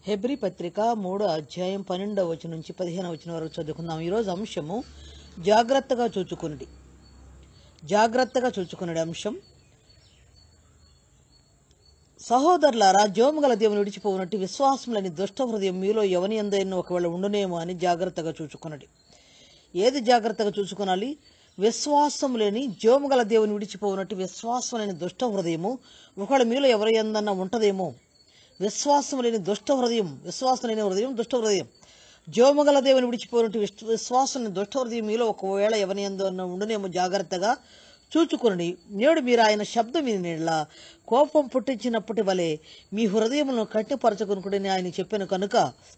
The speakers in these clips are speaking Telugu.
హెబ్రి పత్రిక మూడో అధ్యాయం పన్నెండవ వచనం నుంచి పదిహేనవ వచనం వరకు చదువుకుందాం ఈరోజు అంశము జాగ్రత్తగా చూచుకునుడి జాగ్రత్తగా చూచుకునుడి అంశం సహోదరులారా జోము గల దేవుని విడిచిపోవునట్టు విశ్వాసములని దుష్ట హృదయం మీలో ఎవని ఎందైనా ఒకవేళ ఉండునేమో అని జాగ్రత్తగా చూచుకునడి ఏది జాగ్రత్తగా చూసుకునాలి విశ్వాసం లేని జోము గల దేవుని విడిచిపోవునట్టు విశ్వాసం లేని దుష్ట హృదయము ఒకవేళ మీలో ఎవరి ఎందన్నా ఉంటదేమో విశ్వాసం లేని దుష్ట హృదయం విశ్వాసం లేని హృదయం దుష్ట హృదయం జోమగల దేవుని విడిచిపోయినట్టు విశ్వ- విశ్వాసం లేని దుష్ట హృదయం మీలో ఒకవేళ ఎవరి ఎందన్నా ఉండునేమో జాగ్రత్తగా చూచుకుని నేడు మీరు ఆయన శబ్దం వినిలా కోపం పుట్టించినప్పటి వలె మీ హృదయములను కట్టిపరచుకునుకుడని ఆయన చెప్పాను కనుక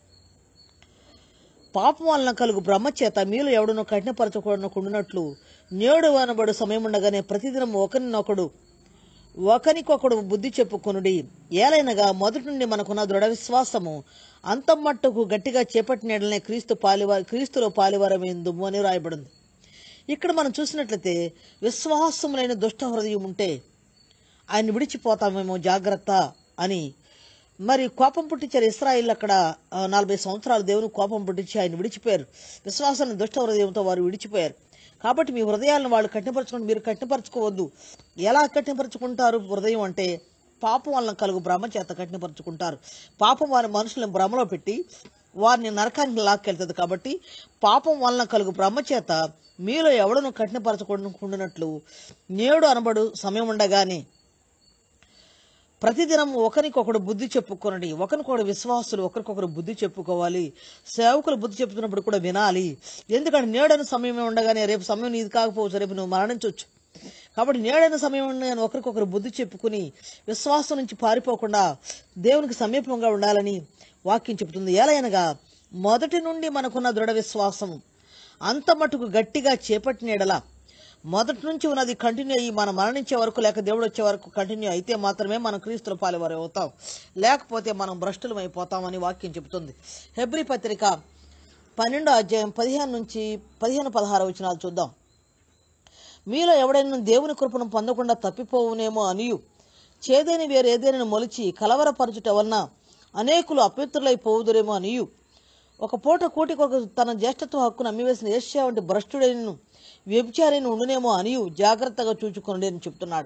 పాపం వలన కలుగు బ్రహ్మచేత మీలో ఎవడునో కఠినపరచకుండానట్లు నేడు అనబడు సమయం ఉండగానే ప్రతిదినం ఒకరినొకడు ఒకనికొకడు బుద్ధి చెప్పుకొనుడి ఏలైనగా మొదటి నుండి మనకున్న దృఢ విశ్వాసము అంతం మట్టుకు గట్టిగా చేపట్టినట్లనే క్రీస్తు పాలివారి క్రీస్తులో పాలివారమేందుము అని రాయబడింది ఇక్కడ మనం చూసినట్లయితే విశ్వాసం లేని దుష్ట హృదయం ఉంటే ఆయన విడిచిపోతామేమో జాగ్రత్త అని మరి కోపం పుట్టించారు ఇస్రాయిల్ అక్కడ ఆ, నలభై సంవత్సరాలు దేవుని కోపం పుట్టించి ఆయన విడిచిపోయారు విశ్వాసాన్ని దుష్ట హృదయంతో వారు విడిచిపోయారు కాబట్టి మీ హృదయాలను వాళ్ళు కట్టిపరచుకోండి మీరు కట్టిపరచుకోవద్దు ఎలా కట్టిపరచుకుంటారు హృదయం అంటే పాపం వలన కలుగు భ్రమ చేత కట్టిపరచుకుంటారు పాపం వారి మనుషులను భ్రమలో పెట్టి వారిని నరకానికి లాక్కెళ్తుంది కాబట్టి పాపం వలన కలుగు భ్రమ చేత మీలో ఎవడను కఠినపరచకుండానట్లు నేడు అనబడు సమయం ఉండగానే ప్రతిదినం ఒకరికొకడు బుద్ధి చెప్పుకొనడి ఒకరికొకడు విశ్వాసులు ఒకరికొకరు బుద్ధి చెప్పుకోవాలి సేవకులు బుద్ధి చెప్తున్నప్పుడు కూడా వినాలి ఎందుకంటే నేడని సమయం ఉండగానే రేపు సమయం నీది కాకపోవచ్చు రేపు నువ్వు మరణించవచ్చు కాబట్టి నేడైన సమయం ఉండగానే ఒకరికొకరు బుద్ధి చెప్పుకుని విశ్వాసం నుంచి పారిపోకుండా దేవునికి సమీపంగా ఉండాలని వాక్యం చెబుతుంది ఎలయనగా మొదటి నుండి మనకున్న దృఢ విశ్వాసం అంత మటుకు గట్టిగా చేపట్టిన ఎడల మొదటి నుంచి ఉన్నది కంటిన్యూ అయ్యి మనం మరణించే వరకు లేక దేవుడు వచ్చే వరకు కంటిన్యూ అయితే మాత్రమే మనం క్రీస్తుల పాలివారు అవుతాం లేకపోతే మనం భ్రష్టులం అయిపోతామని వాక్యం చెబుతుంది హెబ్రి పత్రిక పన్నెండో అధ్యాయం పదిహేను నుంచి పదిహేను పదహారు వచనాలు చూద్దాం మీలో ఎవడైనా దేవుని కృపను పొందకుండా తప్పిపోవునేమో అనియు చేదని వేరేదేనని మొలిచి కలవరపరచుట వలన అనేకులు అపవిత్రులైపోవుదురేమో అనియు ఒక పూట కూటి కొరకు తన జ్యేష్ఠత్వ హక్కును అమ్మివేసిన ఏష్యా వంటి భ్రష్టుడైన వ్యభిచారిని ఉండునేమో అనియు జాగ్రత్తగా చూచుకోండి అని చెప్తున్నాడు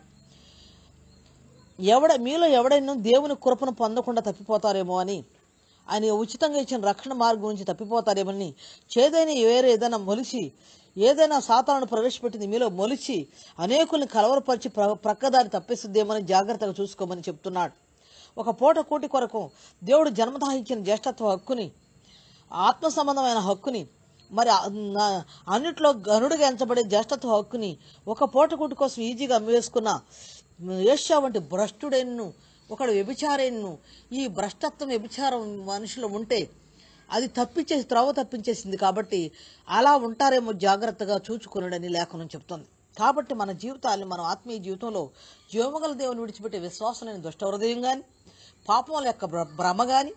ఎవడ మీలో ఎవడైనా దేవుని కృపను పొందకుండా తప్పిపోతారేమో అని ఆయన ఉచితంగా ఇచ్చిన రక్షణ మార్గం నుంచి తప్పిపోతారేమని చేదైన వేరే ఏదైనా మొలిచి ఏదైనా సాతాను ప్రవేశపెట్టింది మీలో మొలిచి అనేకుల్ని కలవరపరిచి ప్ర ప్రక్కదారి తప్పిస్తుందేమని జాగ్రత్తగా చూసుకోమని చెప్తున్నాడు ఒక పూట కూటి కొరకు దేవుడు జన్మతా ఇచ్చిన జ్యేష్ఠత్వ హక్కుని ఆత్మ సంబంధమైన హక్కుని మరి ఆ- నా- అన్నిట్లో గనుడుగా ఎంచబడే జ్యేష్ఠత్వ హక్కుని ఒక పూట కూటి కోసం ఈజీగా అమ్మివేసుకున్న ఏష్యా వంటి భ్రష్టుడైనను ఒకడు వ్యభిచారైనను ఈ భ్రష్టత్వం వ్యభిచారం మనుషులు ఉంటే అది తప్పించేసి త్రోవ తప్పించేసింది కాబట్టి అలా ఉంటారేమో జాగ్రత్తగా చూచుకునడని లేఖనం చెప్తుంది కాబట్టి మన జీవితాన్ని మన ఆత్మీయ జీవితంలో జీవగల దేవుని విడిచిపెట్టే విశ్వాసం లేని దుష్ట హృదయం కానీ పాపం యొక్క భ్ర- భ్రమ కానీ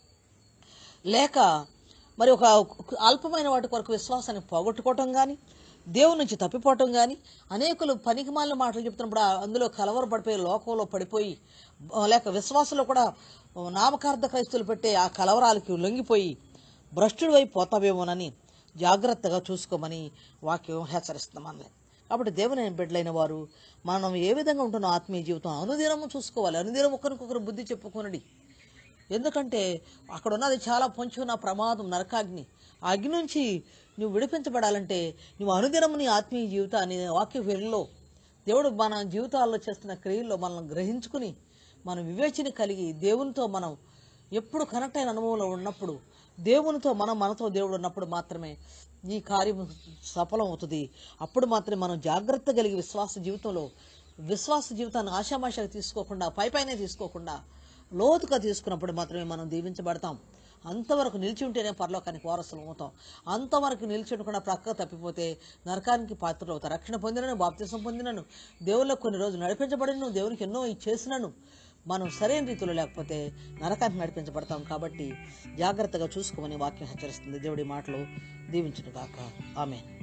లేక మరి ఒక అల్పమైన వాటి కొరకు విశ్వాసాన్ని పోగొట్టుకోవటం కానీ దేవుని నుంచి తప్పిపోవటం కానీ అనేకులు పనికిమాలిన మాటలు చెప్తున్నప్పుడు ఆ- అందులో కలవరపడిపోయి లోకంలో పడిపోయి ఆ, లేక విశ్వాసంలో కూడా నామకార్థ క్రైస్తువులు పెట్టే ఆ కలవరాలకి లొంగిపోయి భ్రష్టుడు వైపు పోతావేమోనని జాగ్రత్తగా చూసుకోమని వాక్యం హెచ్చరిస్తుంది మనల్ని కాబట్టి దేవుని బిడ్డలైన వారు మనం ఏ విధంగా ఉంటున్నాం ఆత్మీయ జీవితం అనుదినము చూసుకోవాలి అనుదినం ఒకరికొకరు బుద్ధి చెప్పుకొనడి ఎందుకంటే అక్కడ ఉన్నది చాలా పొంచి ఉన్న ప్రమాదం నరకాగ్ని ఆ అగ్ని నుంచి నువ్వు విడిపించబడాలంటే నువ్వు అనుదినం నీ ఆత్మీయ జీవితాన్ని వాక్య వెలుగులో దేవుడు మన జీవితాల్లో చేస్తున్న క్రియల్లో మనం గ్రహించుకుని మన వివేచన కలిగి దేవునితో మనం ఎప్పుడు కనెక్ట్ అయిన అనుభవంలో ఉన్నప్పుడు దేవునితో మనం మనతో దేవుడు ఉన్నప్పుడు మాత్రమే ఈ కార్యం సఫలం అవుతుంది అప్పుడు మాత్రమే మనం జాగ్రత్త కలిగి విశ్వాస జీవితంలో విశ్వాస జీవితాన్ని ఆశామాషగా తీసుకోకుండా పై పైనే తీసుకోకుండా లోతుగా తీసుకున్నప్పుడు మాత్రమే మనం దీవించబడతాం అంతవరకు నిలిచి ఉంటేనే పరలోకానికి వారసులు అవుతాం అంతవరకు నిలిచి ఉండకుండా ప్రక్క తప్పిపోతే నరకానికి పాత్రలు అవుతారు రక్షణ పొందినను బాప్తిసం పొందినను దేవుళ్ళకు కొన్ని రోజులు నడిపించబడినను దేవునికి ఎన్నో చేసినను మనం సరైన రీతిలో లేకపోతే నరకానికి నడిపించబడతాం కాబట్టి జాగ్రత్తగా చూసుకోమని వాక్యం హెచ్చరిస్తుంది దేవుడి మాటలు దీవించును కాక ఆమె